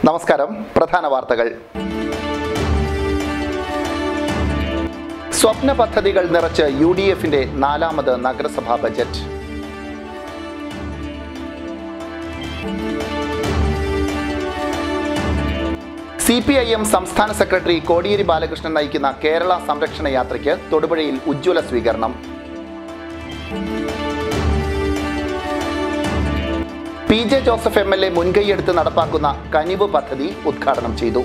നമസ്കാരം പ്രധാന വാർത്തകൾ സ്വപ്ന പദ്ധതികൾ നിറച്ച് യു ഡി എഫിന്റെ നാലാമത് നഗരസഭാ budget C P I M സംസ്ഥാന സെക്രട്ടറി കോടിയേരി ബാലകൃഷ്ണൻ നയിക്കുന്ന കേരള സംരക്ഷണ യാത്രയ്ക്ക് തൊടുപുഴയിൽ ഉജ്ജ്വല സ്വീകരണം P J Joseph M L A മുൻകൈയെടുത്ത് നടപ്പാക്കുന്ന കനിവ് പദ്ധതി ഉദ്ഘാടനം ചെയ്തു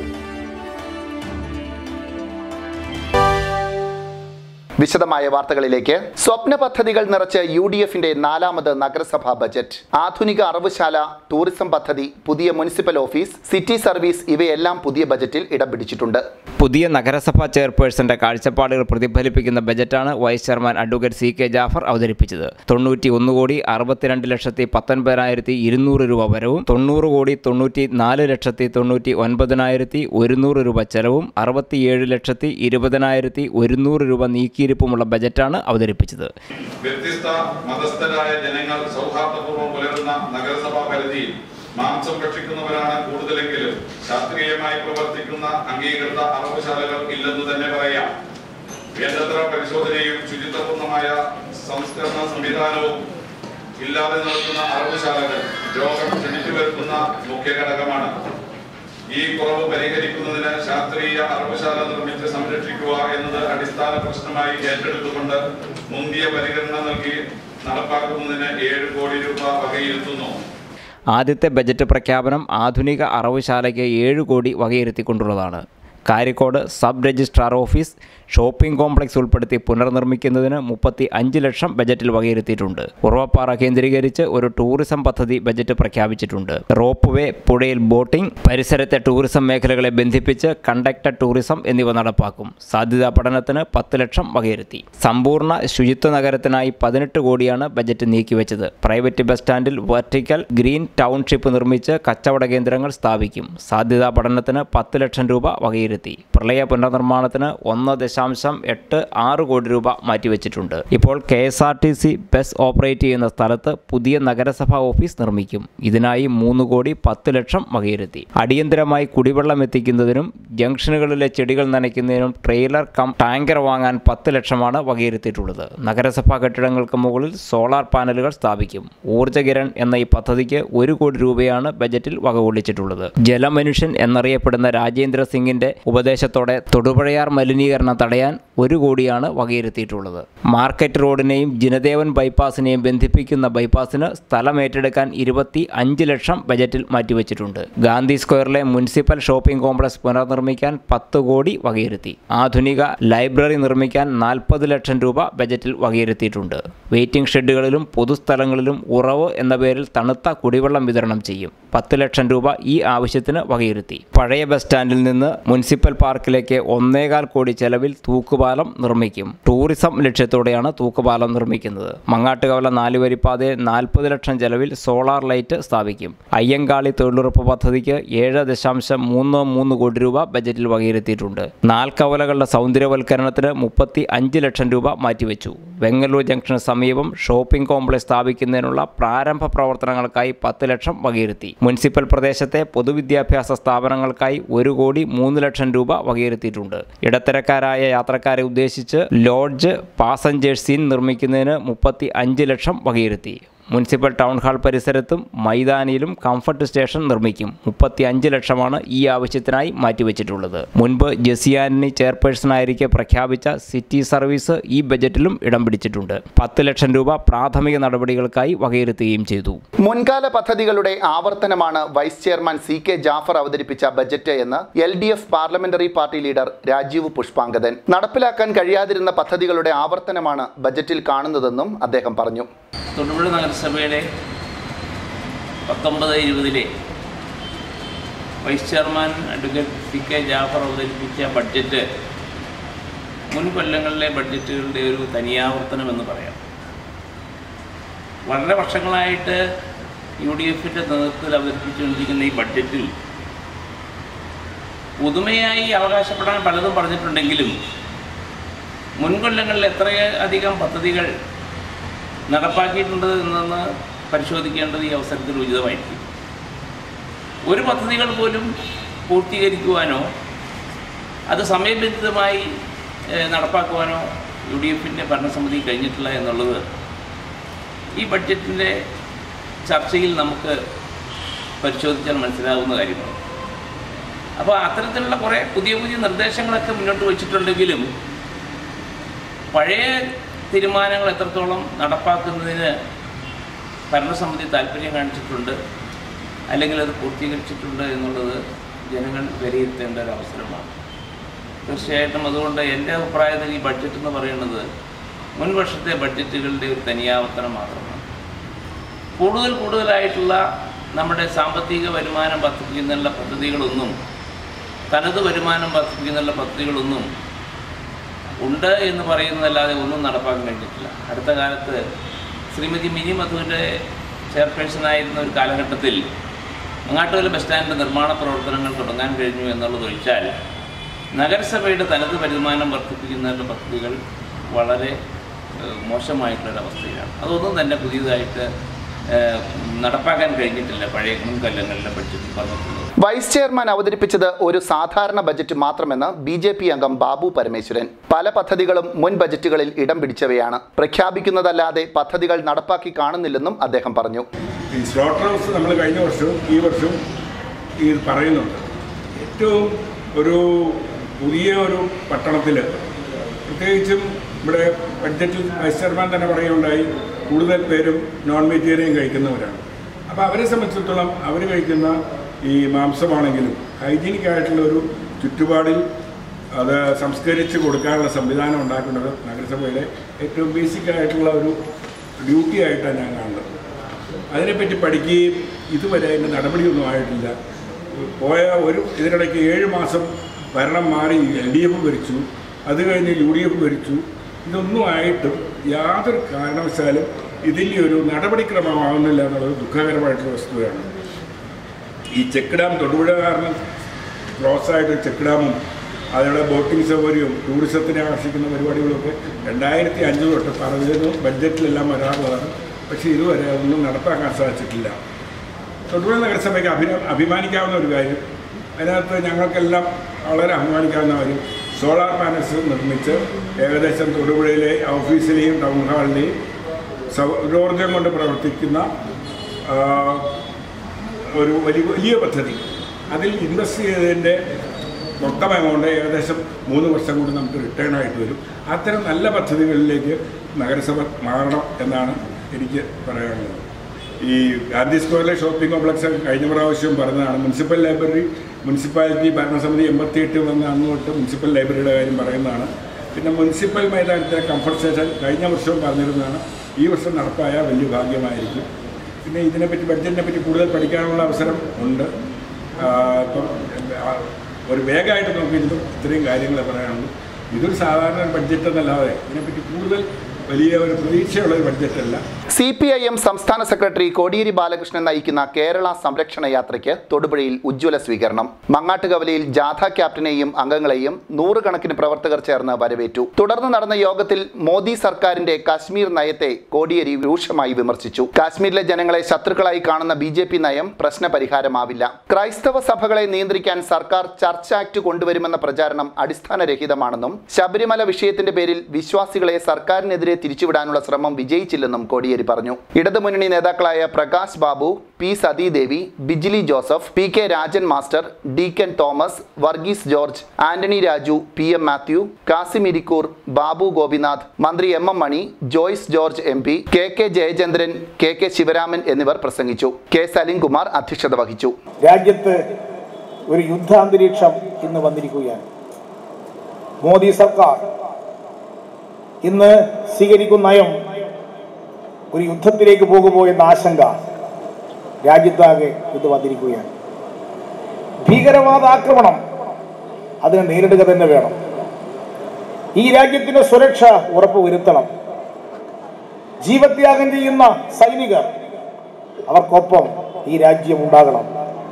വിശദമായ വാർത്തകളിലേക്ക് സ്വപ്ന പദ്ധതികൾ നിറച്ച് യു ഡി എഫിന്റെ നാലാമത് നഗരസഭാ ബജറ്റ് ആധുനിക അറവുശാല ടൂറിസം പദ്ധതി പുതിയ മുനിസിപ്പൽ ഓഫീസ് സിറ്റി സർവീസ് ഇവയെല്ലാം പുതിയ ബജറ്റിൽ ഇടം പിടിച്ചിട്ടുണ്ട് പുതിയ നഗരസഭാ ചെയർപേഴ്സന്റെ കാഴ്ചപ്പാടുകൾ പ്രതിഫലിപ്പിക്കുന്ന ബജറ്റാണ് vice chairman advocate C K Jafar അവതരിപ്പിച്ചത് തൊണ്ണൂറ്റി ഒന്ന് കോടി അറുപത്തിരണ്ട് ലക്ഷത്തി പത്തൊൻപതിനായിരത്തി ഇരുന്നൂറ് രൂപ വരവും തൊണ്ണൂറ് കോടി തൊണ്ണൂറ്റി നാല് ലക്ഷത്തി തൊണ്ണൂറ്റി ഒൻപതിനായിരത്തി ഒരുന്നൂറ് രൂപ ചെലവും അറുപത്തിയേഴ് ലക്ഷത്തി ഇരുപതിനായിരത്തി ഒരുന്നൂറ് രൂപ നീക്കിയിരിപ്പുമുള്ള ബജറ്റാണ് അവതരിപ്പിച്ചത് വ്യത്യസ്ത മതസ്ഥരായ ജനങ്ങൾ സൗഹാർദ്ദപൂർവ്വം പുലരുന്ന നഗരസഭാ പരിധിയിൽ മാംസം ഭക്ഷിക്കുന്നവരാണ് കൂടുതലെങ്കിലും ശാസ്ത്രീയമായി പ്രവർത്തിക്കുന്ന അംഗീകൃത അറവുശാലകൾ ഇല്ലെന്ന് തന്നെ പറയാം വേണ്ടത്ര പരിശോധനയും ശുചിത്വപൂർണമായ സംസ്കരണ സംവിധാനവും ഇല്ലാതെ നടത്തുന്ന അറവുശാലകൾ രോഗം ക്ഷണിച്ചു വരുത്തുന്ന മുഖ്യ ഘടകമാണ് ഈ കുറവ് പരിഹരിക്കുന്നതിന് ശാസ്ത്രീയ അറവുശാല നിർമ്മിച്ച് സംരക്ഷിക്കുക എന്നത് അടിസ്ഥാന പ്രശ്നമായി ഏറ്റെടുത്തുകൊണ്ട് മുന്തിയ പരിഗണന നൽകി നടപ്പാക്കുന്നതിന് ഏഴ് കോടി രൂപ വകയിരുത്തുന്നു ആദ്യത്തെ ബജറ്റ് പ്രഖ്യാപനം ആധുനിക അറവുശാലയ്ക്ക് ഏഴ് കോടി വകയിരുത്തിക്കൊണ്ടുള്ളതാണ് Karikode sub registrar office shopping complex ഉൾപ്പെടുത്തി പുനർനിർമ്മിക്കുന്നതിന് മുപ്പത്തി അഞ്ച് ലക്ഷം ബജറ്റിൽ വകയിരുത്തിയിട്ടുണ്ട് ഉറവപ്പാറ കേന്ദ്രീകരിച്ച് ഒരു ടൂറിസം പദ്ധതി ബജറ്റ് പ്രഖ്യാപിച്ചിട്ടുണ്ട് റോപ്പ് വേ പുഴയിൽ ബോട്ടിംഗ് പരിസരത്തെ ടൂറിസം മേഖലകളെ ബന്ധിപ്പിച്ച് കണ്ടക്ടർ ടൂറിസം എന്നിവ നടപ്പാക്കും സാധ്യതാ പഠനത്തിന് പത്ത് ലക്ഷം വകയിരുത്തി സമ്പൂർണ്ണ ശുചിത്വ നഗരത്തിനായി പതിനെട്ട് കോടിയാണ് ബജറ്റ് നീക്കിവെച്ചത് പ്രൈവറ്റ് ബസ് സ്റ്റാൻഡിൽ വെർട്ടിക്കൽ ഗ്രീൻ ടൗൺഷിപ്പ് നിർമ്മിച്ച് കച്ചവട കേന്ദ്രങ്ങൾ സ്ഥാപിക്കും സാധ്യതാ പഠനത്തിന് പത്ത് ലക്ഷം രൂപ വകയിരുത്തി പ്രളയ പുനർനിർമ്മാണത്തിന് ഒന്ന് ദശാംശം എട്ട് ആറ് കോടി രൂപ മാറ്റിവെച്ചിട്ടുണ്ട് ഇപ്പോൾ K S R T C bus operate ചെയ്യുന്ന സ്ഥലത്ത് പുതിയ നഗരസഭാ ഓഫീസ് നിർമ്മിക്കും ഇതിനായി മൂന്ന് കോടി പത്ത് ലക്ഷം വകയിരുത്തി അടിയന്തരമായി കുടിവെള്ളം എത്തിക്കുന്നതിനും ജംഗ്ഷനുകളിലെ ചെടികൾ നനയ്ക്കുന്നതിനും ട്രെയിലർ കം ടാങ്കർ വാങ്ങാൻ പത്ത് ലക്ഷമാണ് വകയിരുത്തിയിട്ടുള്ളത് നഗരസഭാ കെട്ടിടങ്ങൾക്ക് മുകളിൽ സോളാർ പാനലുകൾ സ്ഥാപിക്കും ഊർജ്ജകിരൺ എന്ന ഈ പദ്ധതിക്ക് ഒരു കോടി രൂപയാണ് ബജറ്റിൽ വകകൊള്ളിച്ചിട്ടുള്ളത് ജലമനുഷ്യൻ എന്നറിയപ്പെടുന്ന രാജേന്ദ്ര സിംഗിന്റെ ഉപദേശത്തോടെ തൊടുപുഴയാർ മലിനീകരണം തടയാൻ ഒരു കോടിയാണ് വകയിരുത്തിയിട്ടുള്ളത് മാർക്കറ്റ് റോഡിനെയും ജിനദേവൻ ബൈപ്പാസിനെയും ബന്ധിപ്പിക്കുന്ന ബൈപ്പാസിന് സ്ഥലം ഏറ്റെടുക്കാൻ ഇരുപത്തി അഞ്ച് ലക്ഷം ബജറ്റിൽ മാറ്റിവെച്ചിട്ടുണ്ട് ഗാന്ധി സ്ക്വയറിലെ മുനിസിപ്പൽ ഷോപ്പിംഗ് കോംപ്ലക്സ് പുനർനിർമ്മിക്കാൻ പത്ത് കോടി വകയിരുത്തി ആധുനിക ലൈബ്രറി നിർമ്മിക്കാൻ നാൽപ്പത് ലക്ഷം രൂപ ബജറ്റിൽ വകയിരുത്തിയിട്ടുണ്ട് വെയിറ്റിംഗ് ഷെഡുകളിലും പൊതുസ്ഥലങ്ങളിലും ഉറവ് എന്ന പേരിൽ തണുത്ത കുടിവെള്ളം വിതരണം ചെയ്യും പത്ത് ലക്ഷം രൂപ ഈ ആവശ്യത്തിന് വകയിരുത്തി പഴയ ബസ് സ്റ്റാൻഡിൽ നിന്ന് മുനിസിപ്പൽ പാർക്കിലേക്ക് ഒന്നേകാൽ കോടി ചെലവിൽ തൂക്കുപാലം നിർമ്മിക്കും ടൂറിസം ലക്ഷ്യത്തോടെയാണ് തൂക്കുപാലം നിർമ്മിക്കുന്നത് മങ്ങാട്ടുകവല നാലുവരിപ്പാതയിൽ നാൽപ്പത് ലക്ഷം ചെലവിൽ സോളാർ ലൈറ്റ് സ്ഥാപിക്കും അയ്യങ്കാളി തൊഴിലുറപ്പ് പദ്ധതിക്ക് ഏഴ് ദശാംശം മൂന്ന് മൂന്ന് കോടി രൂപ ബജറ്റിൽ വകയിരുത്തിയിട്ടുണ്ട് നാൽക്കവലകളുടെ സൗന്ദര്യവൽക്കരണത്തിന് മുപ്പത്തി അഞ്ച് ലക്ഷം രൂപ മാറ്റിവെച്ചു വെങ്ങല്ലൂർ ജംഗ്ഷന് സമീപം ഷോപ്പിംഗ് കോംപ്ലക്സ് സ്ഥാപിക്കുന്നതിനുള്ള പ്രാരംഭ പ്രവർത്തനങ്ങൾക്കായി പത്ത് ലക്ഷം വകയിരുത്തി മുനിസിപ്പൽ പ്രദേശത്തെ പൊതുവിദ്യാഭ്യാസ സ്ഥാപനങ്ങൾക്കായി ഒരു കോടി മൂന്ന് ലക്ഷം രൂപ വകയിരുത്തിയിട്ടുണ്ട് ഇടത്തരക്കാരായ യാത്രക്കാരെ ഉദ്ദേശിച്ച് ലോഡ്ജ് പാസഞ്ചേഴ്സ് ഇൻ നിർമ്മിക്കുന്നതിന് മുപ്പത്തി അഞ്ച് ലക്ഷം വകയിരുത്തി മുനിസിപ്പൽ ടൗൺ ഹാൾ പരിസരത്തും മൈതാനിയിലും കംഫർട്ട് സ്റ്റേഷൻ നിർമ്മിക്കും മുപ്പത്തി അഞ്ച് ലക്ഷമാണ് ഈ ആവശ്യത്തിനായി മാറ്റിവെച്ചിട്ടുള്ളത് മുൻപ് ജസിയാനി ചെയർപേഴ്സണായിരിക്കെ പ്രഖ്യാപിച്ച സിറ്റി സർവീസ് ഈ ബജറ്റിലും ഇടം പിടിച്ചിട്ടുണ്ട് പത്ത് ലക്ഷം രൂപ പ്രാഥമിക നടപടികൾക്കായി വകയിരുത്തുകയും ചെയ്തു മുൻകാല പദ്ധതികളുടെ ആവർത്തനമാണ് vice chairman C K Jafar അവതരിപ്പിച്ച ബജറ്റ് എന്ന് L D F parliamentary party leader Rajeev Pushpangadan നടപ്പിലാക്കാൻ കഴിയാതിരുന്ന പദ്ധതികളുടെ ആവർത്തനമാണ് ബജറ്റിൽ കാണുന്നതെന്നും അദ്ദേഹം പറഞ്ഞു തൊടുപുഴ നഗരസഭയുടെ പത്തൊമ്പത് ഇരുപതിലെ vice chairman advocate C K Jafar അവതരിപ്പിച്ച ബഡ്ജറ്റ് മുൻ കൊല്ലങ്ങളിലെ ബഡ്ജറ്റുകളുടെ ഒരു തനിയാവർത്തനമെന്ന് പറയാം വളരെ വർഷങ്ങളായിട്ട് യു ഡി എഫിൻ്റെ നേതൃത്വത്തിൽ അവതരിപ്പിച്ചുകൊണ്ടിരിക്കുന്ന ഈ ബഡ്ജറ്റിൽ പുതുമയായി അവകാശപ്പെടാൻ പലതും പറഞ്ഞിട്ടുണ്ടെങ്കിലും മുൻകൊല്ലങ്ങളിൽ എത്രയധികം പദ്ധതികൾ നടപ്പാക്കിയിട്ടുണ്ട് എന്നൊന്ന് പരിശോധിക്കേണ്ടത് ഈ അവസരത്തിൽ ഉചിതമായിരിക്കും ഒരു പദ്ധതികൾ പോലും പൂർത്തീകരിക്കുവാനോ അത് സമയബന്ധിതമായി ഏഹ്, നടപ്പാക്കുവാനോ യു ഡി എഫിൻ്റെ ഭരണസമിതി കഴിഞ്ഞിട്ടില്ല എന്നുള്ളത് ഈ ബഡ്ജറ്റിൻ്റെ ചർച്ചയിൽ നമുക്ക് പരിശോധിച്ചാൽ മനസ്സിലാകുന്ന കാര്യമാണ് അപ്പോൾ അത്തരത്തിലുള്ള കുറേ പുതിയ പുതിയ നിർദ്ദേശങ്ങളൊക്കെ മുന്നോട്ട് വച്ചിട്ടുണ്ടെങ്കിലും പഴയ തീരുമാനങ്ങൾ എത്രത്തോളം നടപ്പാക്കുന്നതിന് ഭരണസമിതി താല്പര്യം കാണിച്ചിട്ടുണ്ട് അല്ലെങ്കിൽ അത് പൂർത്തീകരിച്ചിട്ടുണ്ട് എന്നുള്ളത് ജനങ്ങൾ വിലയിരുത്തേണ്ട ഒരു അവസരമാണ് തീർച്ചയായിട്ടും അതുകൊണ്ട് എൻ്റെ അഭിപ്രായത്തിൽ ഈ ബഡ്ജറ്റ് എന്ന് പറയുന്നത് മുൻ വർഷത്തെ ബഡ്ജറ്റുകളുടെ ഒരു തനിയാവർത്തനം മാത്രമാണ് കൂടുതൽ കൂടുതലായിട്ടുള്ള നമ്മുടെ സാമ്പത്തിക വരുമാനം വർദ്ധിപ്പിക്കുന്നതിനുള്ള പദ്ധതികളൊന്നും തനത് വരുമാനം വർദ്ധിപ്പിക്കുന്നതിനുള്ള പദ്ധതികളൊന്നും ഉണ്ട് എന്ന് പറയുന്നതല്ലാതെ ഒന്നും നടപ്പാക്കാൻ കഴിഞ്ഞിട്ടില്ല അടുത്ത കാലത്ത് ശ്രീമതി മിനി മധുവിൻ്റെ ചെയർപേഴ്സണായിരുന്ന ഒരു കാലഘട്ടത്തിൽ അങ്ങാട്ടുകല ബസ് സ്റ്റാൻഡിൻ്റെ നിർമ്മാണ പ്രവർത്തനങ്ങൾ തുടങ്ങാൻ കഴിഞ്ഞു എന്നുള്ളത് ഒഴിച്ചാൽ നഗരസഭയുടെ തനത് വരുമാനം വർദ്ധിപ്പിക്കുന്നതിൻ്റെ പദ്ധതികൾ വളരെ ഏഹ്, മോശമായിട്ടുള്ളൊരവസ്ഥയിലാണ് അതൊന്നും തന്നെ പുതിയതായിട്ട് ഏഹ്, നടപ്പാക്കാൻ കഴിഞ്ഞിട്ടില്ല പഴയ മുൻകൊല്ലങ്ങളിലെ ബഡ്ജറ്റിൽ പറഞ്ഞിട്ടുള്ളത് വൈസ് ചെയർമാൻ അവതരിപ്പിച്ചത് ഒരു സാധാരണ ബജറ്റ് മാത്രമെന്ന് ബി ജെ പി അംഗം ബാബു പരമേശ്വരൻ പല പദ്ധതികളും മുൻ ബജറ്റുകളിൽ ഇടം പിടിച്ചവയാണ് പ്രഖ്യാപിക്കുന്നതല്ലാതെ പദ്ധതികൾ നടപ്പാക്കി കാണുന്നില്ലെന്നും അദ്ദേഹം പറഞ്ഞു ഈ സ്ലോട്ടർ ഹൗസ് നമ്മൾ കഴിഞ്ഞ വർഷവും ഈ വർഷവും ഈ പറയുന്നുണ്ട് ഏറ്റവും ഒരു പുതിയ ഒരു പട്ടണത്തിൽ പ്രത്യേകിച്ചും ഇവിടെ ബഡ്ജറ്റിൽ വൈസ് ചെയർമാൻ തന്നെ പറയുകയുണ്ടായി കൂടുതൽ പേരും നോൺ വെജിറ്റേറിയൻ കഴിക്കുന്നവരാണ് അപ്പോൾ അവരെ സംബന്ധിച്ചിടത്തോളം അവർ കഴിക്കുന്ന ഈ മാംസമാണെങ്കിലും ഹൈജീനിക് ആയിട്ടുള്ള ഒരു ചുറ്റുപാടിൽ അത് സംസ്കരിച്ച് കൊടുക്കാനുള്ള സംവിധാനം ഉണ്ടാക്കുന്നത് നഗരസഭയുടെ ഏറ്റവും ബേസിക് ആയിട്ടുള്ള ഒരു ഡ്യൂട്ടി ആയിട്ടാണ് ഞാൻ കാണുന്നത് അതിനെപ്പറ്റി പഠിക്കുകയും ഇതുവരെ അതിൻ്റെ നടപടിയൊന്നും ആയിട്ടില്ല പോയ ഒരു ഇതിനിടയ്ക്ക് ഏഴ് മാസം ഭരണം മാറി എൽ ഡി എഫ് ഭരിച്ചു അത് കഴിഞ്ഞ് യു ഡി എഫ് ഭരിച്ചു ഇതൊന്നും ആയിട്ടും യാതൊരു കാരണവശാലും ഇതിൻ്റെ ഒരു നടപടിക്രമമാകുന്നില്ല എന്നുള്ളത് ദുഃഖകരമായിട്ടുള്ള വസ്തുതയാണ് ഈ ചെക്ക് ഡാം തൊടുപുഴ കാരണം ക്ലോസ് ആയിട്ട് ചെക്ക് ഡാമും അതിനുള്ള ബോട്ടിംഗ് സൗകര്യവും ടൂറിസത്തിനെ ആകർഷിക്കുന്ന പരിപാടികളൊക്കെ രണ്ടായിരത്തി അഞ്ച് തൊട്ട് പറഞ്ഞത് ബഡ്ജറ്റിലെല്ലാം വരാറുള്ളതാണ് പക്ഷേ ഇതുവരെ അതൊന്നും നടപ്പാക്കാൻ സാധിച്ചിട്ടില്ല തൊടുപുഴ നഗരസഭയ്ക്ക് അഭി അഭിമാനിക്കാവുന്ന ഒരു കാര്യം അതിനകത്ത് ഞങ്ങൾക്കെല്ലാം വളരെ അഭിമാനിക്കാവുന്ന കാര്യം സോളാർ പാനൽസ് നിർമ്മിച്ച് ഏകദേശം തൊടുപുഴയിലെ ഓഫീസിലെയും ടൗൺ ഹാളിലെയും സൗരോർജ്ജം കൊണ്ട് പ്രവർത്തിക്കുന്ന ആ, ഒരു വലിയ വലിയ പദ്ധതി അതിൽ ഇൻവെസ്റ്റ് ചെയ്തതിൻ്റെ മൊത്തം എമൗണ്ട് ഏകദേശം മൂന്ന് വർഷം കൊണ്ട് നമുക്ക് റിട്ടേൺ ആയിട്ട് വരും അത്തരം നല്ല പദ്ധതികളിലേക്ക് നഗരസഭ മാറണം എന്നാണ് എനിക്ക് പറയാനുള്ളത് ഈ ഗാന്ധി സ്ക്വയറിലെ ഷോപ്പിംഗ് കോംപ്ലക്സ് കഴിഞ്ഞ പ്രാവശ്യം പറഞ്ഞതാണ് മുനിസിപ്പൽ ലൈബ്രറി മുനിസിപ്പാലിറ്റി ഭരണസമിതി എൺപത്തിയെട്ട് വന്ന അന്ന് തൊട്ട് മുനിസിപ്പൽ ലൈബ്രറിയുടെ കാര്യം പറയുന്നതാണ് പിന്നെ മുനിസിപ്പൽ മൈതാനത്തെ കംഫർട്ട് സ്റ്റേഷൻ കഴിഞ്ഞ വർഷവും പറഞ്ഞിരുന്നതാണ് ഈ വർഷം നടപ്പായ വലിയ ഭാഗ്യമായിരിക്കും പിന്നെ ഇതിനെപ്പറ്റി ബഡ്ജറ്റിനെ പറ്റി കൂടുതൽ പഠിക്കാനുള്ള അവസരം ഉണ്ട് ആ, ഇപ്പം ആ, ഒരു വേഗമായിട്ട് നോക്കിയിട്ടും ഇത്രയും കാര്യങ്ങൾ പറയാനുള്ളൂ ഇതൊരു സാധാരണ ബഡ്ജറ്റ് എന്നല്ലാതെ ഇതിനെപ്പറ്റി കൂടുതൽ വലിയ ഒരു പ്രതീക്ഷയുള്ള ഒരു ബഡ്ജറ്റല്ല സി പി ഐ എം സംസ്ഥാന സെക്രട്ടറി കോടിയേരി ബാലകൃഷ്ണൻ നയിക്കുന്ന കേരള സംരക്ഷണ യാത്രയ്ക്ക് തൊടുപുഴയിൽ ഉജ്ജ്വല സ്വീകരണം മങ്ങാട്ടുകവലയിൽ ജാഥ ക്യാപ്റ്റനെയും അംഗങ്ങളെയും നൂറുകണക്കിന് പ്രവർത്തകർ ചേർന്ന് വരവേറ്റു തുടർന്ന് നടന്ന യോഗത്തിൽ മോദി സർക്കാരിന്റെ കാശ്മീർ നയത്തെ കോടിയേരി രൂക്ഷമായി വിമർശിച്ചു കാശ്മീരിലെ ജനങ്ങളെ ശത്രുക്കളായി കാണുന്ന ബി ജെ പി നയം പ്രശ്നപരിഹാരമാവില്ല ക്രൈസ്തവ സഭകളെ നിയന്ത്രിക്കാൻ സർക്കാർ ചർച്ച് ആക്ട് കൊണ്ടുവരുമെന്ന പ്രചാരണം അടിസ്ഥാനരഹിതമാണെന്നും ശബരിമല വിഷയത്തിന്റെ പേരിൽ വിശ്വാസികളെ സർക്കാരിനെതിരെ തിരിച്ചുവിടാനുള്ള ശ്രമം വിജയിച്ചില്ലെന്നും കോടിയേരി പറഞ്ഞു ഇടതുമുന്നണി നേതാക്കളായ Prakash Babu P Sathidevi Bijili Joseph P K Rajan master deacon Thomas Varghese George Antony Raju P M Mathew Kasim Irikkur Babu Gopinath മന്ത്രി M M Mani Joyce George M P K K Jayachandran K K Sivaraman എന്നിവർ പ്രസംഗിച്ചു കെ സലിംകുമാർ അധ്യക്ഷത വഹിച്ചു രാജ്യത്ത് ഒരു യുദ്ധാന്തരീക്ഷം ഇന്ന് വന്നിരിക്കുകയാണ് മോദി സർക്കാർ ഇന്ന് സ്വീകരിക്കുന്ന നയം ഒരു യുദ്ധത്തിലേക്ക് പോകുമോ എന്ന ആശങ്ക രാജ്യത്താകെ ഇത് വന്നിരിക്കുകയാണ് ഭീകരവാദ ആക്രമണം അതിനെ നേരിടുക തന്നെ വേണം ഈ രാജ്യത്തിന്റെ സുരക്ഷ ഉറപ്പുവരുത്തണം ജീവത്യാഗം ചെയ്യുന്ന സൈനികർ അവർക്കൊപ്പം ഈ രാജ്യം ഉണ്ടാകണം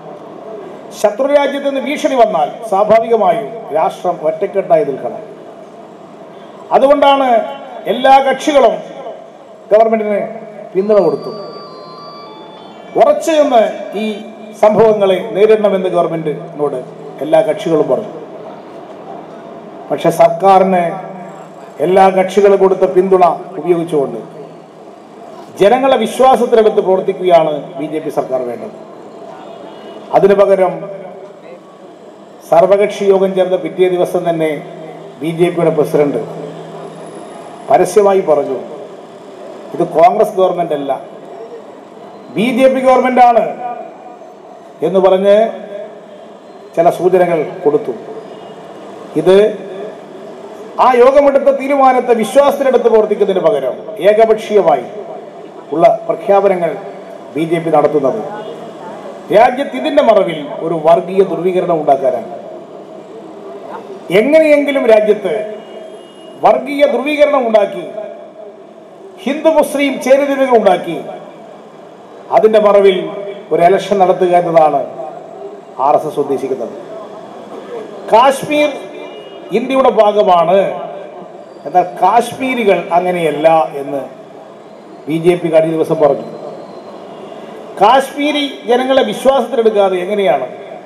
ശത്രു രാജ്യത്ത് നിന്ന് ഭീഷണി വന്നാൽ സ്വാഭാവികമായും രാഷ്ട്രം ഒറ്റക്കെട്ടായി നിൽക്കണം അതുകൊണ്ടാണ് എല്ലാ കക്ഷികളും ഗവൺമെന്റിന് പിന്തുണ കൊടുത്തു ഉറച്ചു നിന്ന് ഈ സംഭവങ്ങളെ നേരിടണമെന്ന് ഗവൺമെന്റിനോട് എല്ലാ കക്ഷികളും പറഞ്ഞു പക്ഷെ സർക്കാരിന് എല്ലാ കക്ഷികളും കൊടുത്ത പിന്തുണ ഉപയോഗിച്ചുകൊണ്ട് ജനങ്ങളെ വിശ്വാസത്തിലെടുത്ത് പ്രവർത്തിക്കുകയാണ് ബി ജെ പി സർക്കാർ വേണ്ടത് അതിനു പകരം സർവകക്ഷി യോഗം ചേർന്ന പിറ്റേ ദിവസം തന്നെ ബി ജെ പിയുടെ പ്രസിഡന്റ് പരസ്യമായി പറഞ്ഞു ഇത് കോൺഗ്രസ് ഗവൺമെന്റ് അല്ല ബി ജെ പി ഗവൺമെന്റ് ആണ് എന്ന് പറഞ്ഞ് ചില സൂചനകൾ കൊടുത്തു ഇത് ആ യോഗമെടുത്ത തീരുമാനത്തെ വിശ്വാസത്തിലെടുത്ത് പ്രവർത്തിക്കുന്നതിന് പകരം ഏകപക്ഷീയമായി ഉള്ള പ്രഖ്യാപനങ്ങൾ ബി ജെ പി നടത്തുന്നത് രാജ്യത്ത് ഇതിന്റെ മറവിൽ ഒരു വർഗീയ ധ്രുവീകരണം ഉണ്ടാക്കാനാണ് എങ്ങനെയെങ്കിലും രാജ്യത്ത് വർഗീയ ധ്രുവീകരണം ഉണ്ടാക്കി ഹിന്ദു മുസ്ലിം ചേരുതിരിവുകൾ ഉണ്ടാക്കി അതിന്റെ മറവിൽ ഒരു ഇലക്ഷൻ നടത്തുക എന്നതാണ് ആർ എസ് എസ് ഉദ്ദേശിക്കുന്നത് കാശ്മീർ ഇന്ത്യയുടെ ഭാഗമാണ് എന്നാൽ കാശ്മീരികൾ അങ്ങനെയല്ല എന്ന് ബി ജെ പി കഴിഞ്ഞ ദിവസം പറഞ്ഞു കാശ്മീരി ജനങ്ങളെ വിശ്വാസത്തിലെടുക്കാതെ എങ്ങനെയാണ്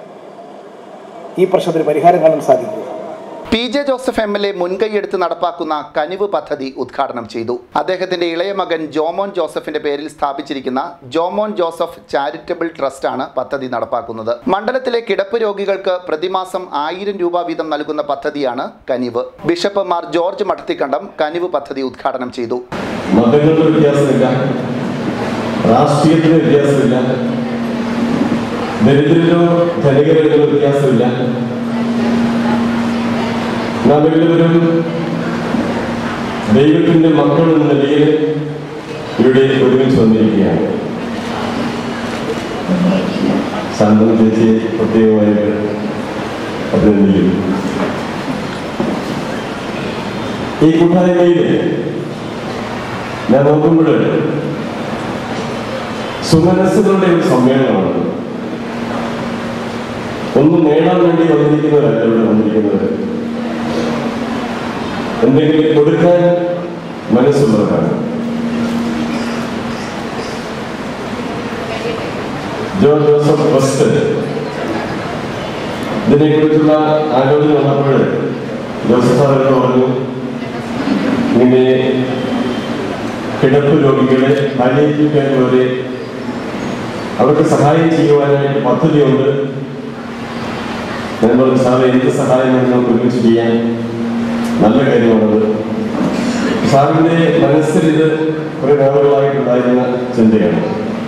ഈ പ്രശ്നത്തിന് പരിഹാരം കാണാൻ സാധിക്കുക P J Joseph M L A മുൻകൈയെടുത്ത് നടപ്പാക്കുന്ന കനിവ് പദ്ധതി ഉദ്ഘാടനം ചെയ്തു അദ്ദേഹത്തിന്റെ ഇളയ മകൻ ജോമോൻ ജോസഫിന്റെ പേരിൽ സ്ഥാപിച്ചിരിക്കുന്ന ജോമോൻ ജോസഫ് ചാരിറ്റബിൾ ട്രസ്റ്റാണ് പദ്ധതി നടപ്പാക്കുന്നത് മണ്ഡലത്തിലെ കിടപ്പ് രോഗികൾക്ക് പ്രതിമാസം ആയിരം രൂപ വീതം നൽകുന്ന പദ്ധതിയാണ് കനിവ് ബിഷപ്പ് മാർ ജോർജ് മഠത്തിക്കണ്ടം കനിവ് പദ്ധതി ഉദ്ഘാടനം ചെയ്തു മതങ്ങളുടെ വ്യത്യാസമില്ല രാഷ്ട്രീയത്തിന് വ്യത്യാസമില്ല ദരിദ്രരോ ധനികരോ വ്യത്യാസമില്ല നാം എല്ലാവരും ദൈവത്തിന്റെ മക്കൾ എന്ന നിലയിൽ ഇവിടെ ഒരുമിച്ച് വന്നിരിക്കുകയാണ് സന്തം ചേച്ചി പ്രത്യേകമായിട്ട് അഭിനന്ദിക്കുന്നു ഈ കൂട്ടായ്മയിൽ ഞാൻ നോക്കുമ്പോൾ സുമനസ്സുകളുടെ ഒരു സമ്മേളനമാണ് ഒന്നും നേടാൻ വേണ്ടി വന്നിരിക്കുന്നവരല്ല ഇവിടെ വന്നിരിക്കുന്നവർ എന്തെങ്കിലും കൊടുക്കാൻ മനസ്സുള്ളവരാണ് ജോ ജോസഫ് വെസ്റ്റ് ഇതിനെക്കുറിച്ചുള്ള ആലോചന വന്നപ്പോൾ ജോസഫ് സാറിനോട് പറഞ്ഞു ഇങ്ങനെ കിടപ്പ് രോഗികളെ പാലിയേറ്റീവ് കെയർ പോലെ അവർക്ക് സഹായം ചെയ്യുവാനായിട്ട് പദ്ധതിയുണ്ട് ഞാൻ പറഞ്ഞു സാറ് എന്ത് സഹായം വേണം നമുക്ക് ഒരുമിച്ച് ചെയ്യാൻ നല്ല കാര്യമാണത് സാറിന്റെ മനസ്സിൽ ഇത് കുറെ നാളുകളായിട്ടുണ്ടായിരുന്ന ചിന്തയാണ്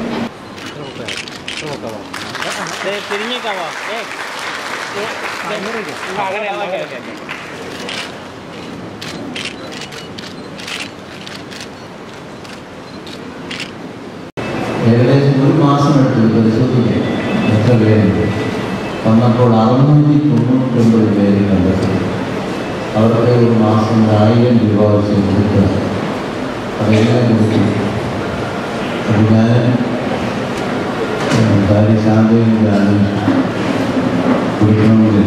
ഏകദേശം ഒരു മാസം എടുത്ത് പരിശോധിക്കാൻ എത്ര പേരുണ്ട് വന്നപ്പോൾ അറുന്നൂറ്റി തൊണ്ണൂറ്റൊമ്പത് പേര് കണ്ടെത്തി അവർക്ക് ഒരു മാസം ഒരു ആയിരം രൂപ വെച്ച് കൊടുക്കുക അതെല്ലാം കൊടുത്തു അപ്പോൾ ഞാൻ ഭാര്യ ശാന്തയും ഞാനും കുടിക്കണമെങ്കിൽ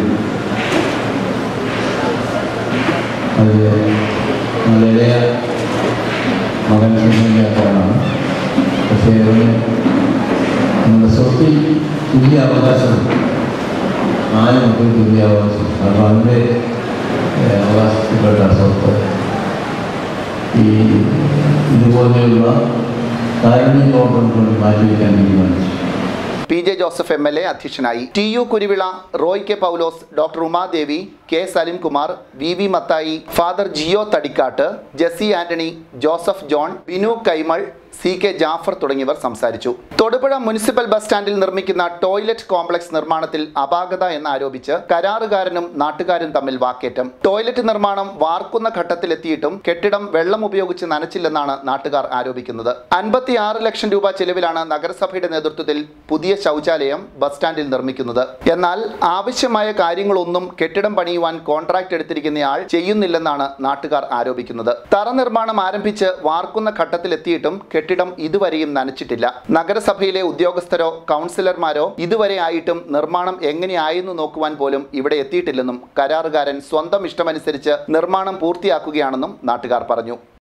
അത് നല്ല ഇളയ മകൻ സംബന്ധിക്കാത്തതാണ് പക്ഷേ അവന് നമ്മുടെ സ്വത്തിൽ തുല്യ അവകാശമുണ്ട് നാല് മക്കൾ തുല്യ അവകാശം അപ്പോൾ അവൻ്റെ ഏഹ്, അവകാശത്തിൽപ്പെട്ട സ്വത്ത് ഈ ഇതുപോലെയുള്ള കാരുണ്യ പ്രവർത്തനങ്ങൾക്ക് വേണ്ടി മാറ്റിവെക്കാൻ തീരുമാനിച്ചു P J Joseph M L A അധ്യക്ഷനായി T U Kuruvila Roy K Paulose doctor Umadevi K Salimkumar V V Mathai father Jio Thadikkattu Jessy Antony Joseph John Binu Kaimal C K Jafar തുടങ്ങിയവർ സംസാരിച്ചു തൊടുപുഴ മുനിസിപ്പൽ ബസ് സ്റ്റാൻഡിൽ നിർമ്മിക്കുന്ന ടോയ്ലറ്റ് കോംപ്ലക്സ് നിർമ്മാണത്തിൽ അപാകത എന്നാരോപിച്ച് കരാറുകാരനും നാട്ടുകാരും തമ്മിൽ വാക്കേറ്റം ടോയ്ലറ്റ് നിർമ്മാണം വാർക്കുന്ന ഘട്ടത്തിലെത്തിയിട്ടും കെട്ടിടം വെള്ളം ഉപയോഗിച്ച് നനച്ചില്ലെന്നാണ് നാട്ടുകാർ ആരോപിക്കുന്നത് അൻപത്തിയാറ് ലക്ഷം രൂപ ചെലവിലാണ് നഗരസഭയുടെ നേതൃത്വത്തിൽ പുതിയ ശൗചാലയം ബസ് സ്റ്റാൻഡിൽ നിർമ്മിക്കുന്നത് എന്നാൽ ആവശ്യമായ കാര്യങ്ങളൊന്നും കെട്ടിടം പണിയുവാൻ കോൺട്രാക്ട് എടുത്തിരിക്കുന്നയാൾ ചെയ്യുന്നില്ലെന്നാണ് നാട്ടുകാർ ആരോപിക്കുന്നത് തറ നിർമ്മാണം ആരംഭിച്ച് വാർക്കുന്ന ഘട്ടത്തിലെത്തിയിട്ടും കെട്ടിടം ഇതുവരെയും നനച്ചിട്ടില്ല നഗരസഭയിലെ ഉദ്യോഗസ്ഥരോ കൗൺസിലർമാരോ ഇതുവരെ ആയിട്ടും നിർമ്മാണം എങ്ങനെയായെന്ന് നോക്കുവാൻ പോലും ഇവിടെ എത്തിയിട്ടില്ലെന്നും കരാറുകാരൻ സ്വന്തം ഇഷ്ടമനുസരിച്ച് നിർമ്മാണം പൂർത്തിയാക്കുകയാണെന്നും നാട്ടുകാർ പറഞ്ഞു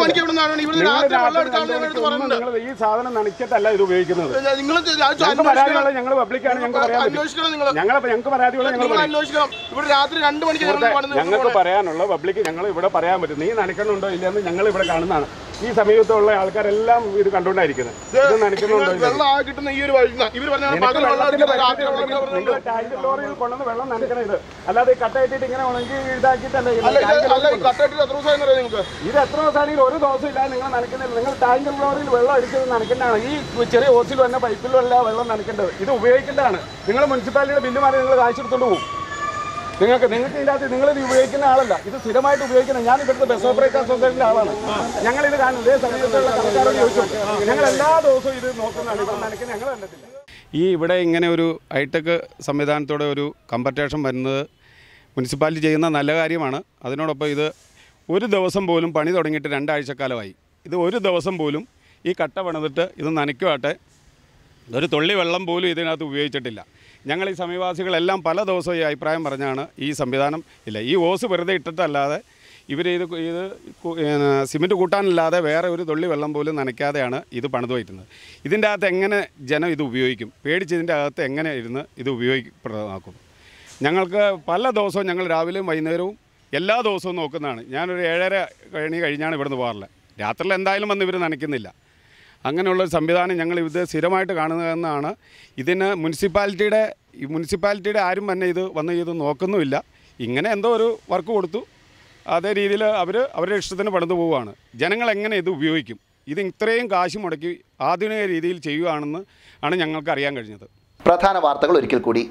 മണിക്ക് ഇവിടെ നിന്നാണ് ഇവിടെ നിങ്ങൾ രാത്രി വെള്ളം രാത്രി എടുക്കാമെന്ന് രണ്ട് എടുത്ത് മണിക്ക് ഒന്നും പറയുന്നുണ്ട് നിങ്ങൾ ഈ സാധനം നനച്ചിട്ടല്ല ഇത് ഉപയോഗിക്കുന്നത് നിങ്ങൾ ഞങ്ങൾക്ക് പരാതിയുള്ള ഞങ്ങൾ പബ്ലിക്കാണ് ഞങ്ങൾക്ക് പറയാൻ പറ്റും അന്വേഷിക്കണം നിങ്ങൾ ഞങ്ങൾ ഞങ്ങൾക്ക് പരാതിയുള്ള ഞങ്ങൾ നിങ്ങൾ പറയും അന്വേഷിക്കണം ഇവിടെ രാത്രി രണ്ട് മണിക്ക് ഞങ്ങൾ സുഹൃത്തെ, പണിത് ഞങ്ങൾക്ക് പറയാനുള്ള പബ്ലിക് ഞങ്ങൾ ഇവിടെ പറയാൻ പറ്റും നീ നനയ്ക്കണുണ്ടോ ഇല്ലെന്ന് ഞങ്ങൾ ഇവിടെ കാണുന്നതാണ് ഈ സമീപത്തുള്ള ആൾക്കാരെല്ലാം ഇത് കണ്ടുകൊണ്ടായിരിക്കുന്നത് ഇത് നനയ്ക്കുന്നുണ്ടോ ഇല്ലെന്ന്. വെള്ളം ആ കിട്ടുന്ന ഈ ഒരു വഴി ഇവർ പറഞ്ഞ നിനക്ക് പകൽ വെള്ളം വെള്ളത്തിന്റെ എടുക്കുന്നത് രാത്രി പരിമിതി വെള്ളം ഉണ്ടെങ്കിൽ നിങ്ങൾ എടുക്കുന്നത് ടാങ്ക് ലോറിയിൽ കൊണ്ടുവന്ന് വെള്ളം നനയ്ക്കണം ഇത് അല്ലാതെ ഈ കട്ടയിട്ടിട്ട് ഇങ്ങനെ ഉണങ്ങി ഇതാക്കിയിട്ടല്ല ഇത് അല്ല ഇത് ടാങ്ക് അല്ല ലോറിയിൽ ഈ കട്ടയിട്ട് എത്ര ദിവസമായി അറിയാം നിങ്ങൾക്ക് ഇത് എത്ര ദിവസമാണെങ്കിൽ ഒരു ദിവസം ഇല്ലാതെ നിങ്ങൾ നനയ്ക്കുന്നില്ല നിങ്ങൾ ടാങ്ക് ലോറിയിൽ വെള്ളം അടിച്ചത് നനയ്ക്കേണ്ടതാണ് ഈ ചെറിയ ഓസിൽ വന്ന പൈപ്പിലും അല്ല വെള്ളം നനയ്ക്കേണ്ടത് ഇത് ഉപയോഗിക്കേണ്ടതാണ് നിങ്ങൾ മുനിസിപ്പാലിറ്റിയുടെ ബില്ല് മാറി നിങ്ങൾ കാശ് എടുത്തോണ്ട് പോകും നിങ്ങൾക്ക് നിങ്ങൾക്ക് ഇതിനകത്ത് നിങ്ങൾ ഇത് ഉപയോഗിക്കുന്ന ആളല്ല ഇത് സ്ഥിരമായിട്ട് ഉപയോഗിക്കുന്ന ഞാൻ ഇവിടുത്തെ ബസ് ഓപ്പറേറ്റർ അസോസിയേഷൻ്റെ ആളാണ് ഞങ്ങൾ ഇത് കാണുന്നത് ഇതേ സമയത്തുള്ള കടക്കാരോട് ചോദിച്ചു ഞങ്ങൾ എല്ലാ ദിവസവും ഇത് നോക്കുന്നതാണ് ഇപ്പം നനയ്ക്കുന്ന ഞങ്ങൾ കണ്ടിട്ടില്ല ഈ ഇവിടെ ഇങ്ങനെ ഒരു ഹൈടെക് സംവിധാനത്തോടെ ഒരു കമ്പറ്റേഷൻ വരുന്നത് മുനിസിപ്പാലിറ്റി ചെയ്യുന്ന നല്ല കാര്യമാണ് അതിനോടൊപ്പം ഇത് ഒരു ദിവസം പോലും പണി തുടങ്ങിയിട്ട് രണ്ടാഴ്ചക്കാലമായി ഇത് ഒരു ദിവസം പോലും ഈ കട്ട പണിതിട്ട് ഇത് നനയ്ക്കുവാട്ടെ ഒരു തുള്ളി വെള്ളം പോലും ഇതിനകത്ത് ഉപയോഗിച്ചിട്ടില്ല ഞങ്ങൾ ഈ സമീപവാസികളെല്ലാം പല ദിവസവും ഈ അഭിപ്രായം പറഞ്ഞാണ് ഈ സംവിധാനം ഇല്ല ഈ ഓസ് വെറുതെ ഇട്ടിട്ടല്ലാതെ ഇവർ ഇത് കു- ഇത് കു- ഏന് സിമെൻറ്റ് കൂട്ടാനല്ലാതെ വേറെ ഒരു തുള്ളി വെള്ളം പോലും നനയ്ക്കാതെയാണ് ഇത് പണിത് വയ്ക്കുന്നത് ഇതിൻ്റെ അകത്ത് എങ്ങനെ ജനം ഇത് ഉപയോഗിക്കും പേടിച്ചതിൻ്റെ അകത്ത് എങ്ങനെ ഇരുന്ന് ഇത് ഉപയോഗിക്കപ്രദമാക്കും ഞങ്ങൾക്ക് പല ദിവസവും ഞങ്ങൾ രാവിലെയും വൈകുന്നേരവും എല്ലാ ദിവസവും നോക്കുന്നതാണ് ഞാനൊരു ഏഴര കഴിഞ്ഞ് കഴിഞ്ഞാണ് ഇവിടുന്ന് പോകാറുള്ളത് രാത്രിയിൽ എന്തായാലും വന്ന് ഇവർ നനയ്ക്കുന്നില്ല അങ്ങനെയുള്ളൊരു സംവിധാനം ഞങ്ങൾ ഇത് സ്ഥിരമായിട്ട് കാണുന്നതെന്നാണ് ഇതിന് മുനിസിപ്പാലിറ്റിയുടെ ഈ മുനിസിപ്പാലിറ്റിയുടെ ആരും തന്നെ ഇത് വന്ന് ഇത് നോക്കുന്നുമില്ല ഇങ്ങനെ എന്തോ ഒരു വർക്ക് കൊടുത്തു അതേ രീതിയിൽ അവർ അവരുടെ ഇഷ്ടത്തിന് പണിതു പോവുകയാണ് ജനങ്ങൾ എങ്ങനെ ഇത് ഉപയോഗിക്കും ഇത് ഇത്രയും കാശ് മുടക്കി ആധുനിക രീതിയിൽ ചെയ്യുകയാണെന്ന് ആണ് ഞങ്ങൾക്ക് അറിയാൻ കഴിഞ്ഞത് പ്രധാന വാർത്തകൾ ഒരിക്കൽ കൂടി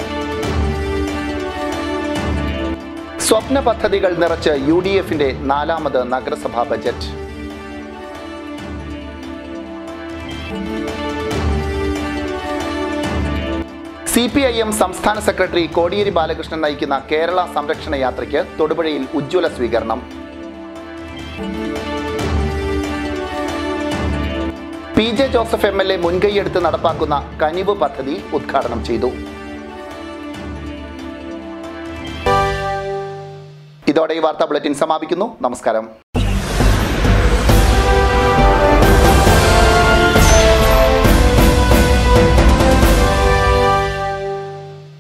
സ്വപ്ന പദ്ധതികൾ നിറച്ച് യു ഡി എഫിന്റെ നാലാമത് നഗരസഭാ budget C P I M സംസ്ഥാന സെക്രട്ടറി കോടിയേരി ബാലകൃഷ്ണൻ നയിക്കുന്ന കേരള സംരക്ഷണ യാത്രയ്ക്ക് തൊടുപുഴയിൽ ഉജ്ജ്വല സ്വീകരണം P J Joseph M L A മുൻകൈയെടുത്ത് നടപ്പാക്കുന്ന കനിവ് പദ്ധതി ഉദ്ഘാടനം ചെയ്തു ഇതോടെ ഈ വാർത്താ ബുള്ളറ്റിൻ സമാപിക്കുന്നു നമസ്കാരം